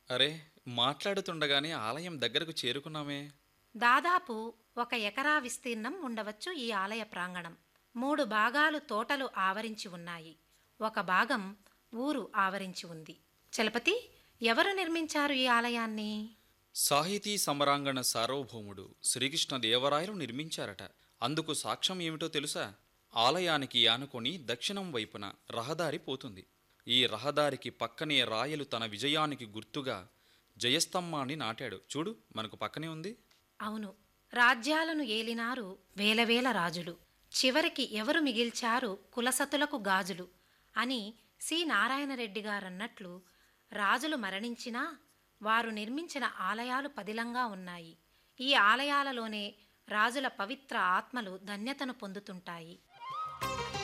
అరే మాట్లాడుతుండగానే ఆలయం దగ్గరకు చేరుకున్నామే దాదాపు ఒక ఎకరా విస్తీర్ణం ఉండవచ్చు ఈ ఆలయ ప్రాంగణం మూడు భాగాలు తోటలు ఆవరించి ఉన్నాయి ఒక భాగం ఊరు ఆవరించి ఉంది చలపతి ఎవరు నిర్మించారు ఈ ఆలయాన్ని సాహితీ సమరాంగణ సార్వభౌముడు శ్రీకృష్ణ దేవరాయలు నిర్మించారట అందుకు సాక్ష్యం ఏమిటో తెలుసా ఆలయానికి ఆనుకొని దక్షిణం వైపున రహదారి పోతుంది ఈ రహదారికి పక్కనే రాయలు తన విజయానికి గుర్తుగా జయస్తంభాన్ని నాటాడు చూడు మనకు పక్కనే ఉంది అవును రాజ్యాలను ఏలినారు వేలవేల రాజులు చివరికి ఎవరు మిగిల్చారు కులసతులకు గాజులు అని సి నారాయణరెడ్డి గారన్నట్లు రాజులు మరణించినా వారు నిర్మించిన ఆలయాలు పదిలంగా ఉన్నాయి ఈ ఆలయాలలోనే రాజుల పవిత్ర ఆత్మలు ధన్యతను పొందుతుంటాయి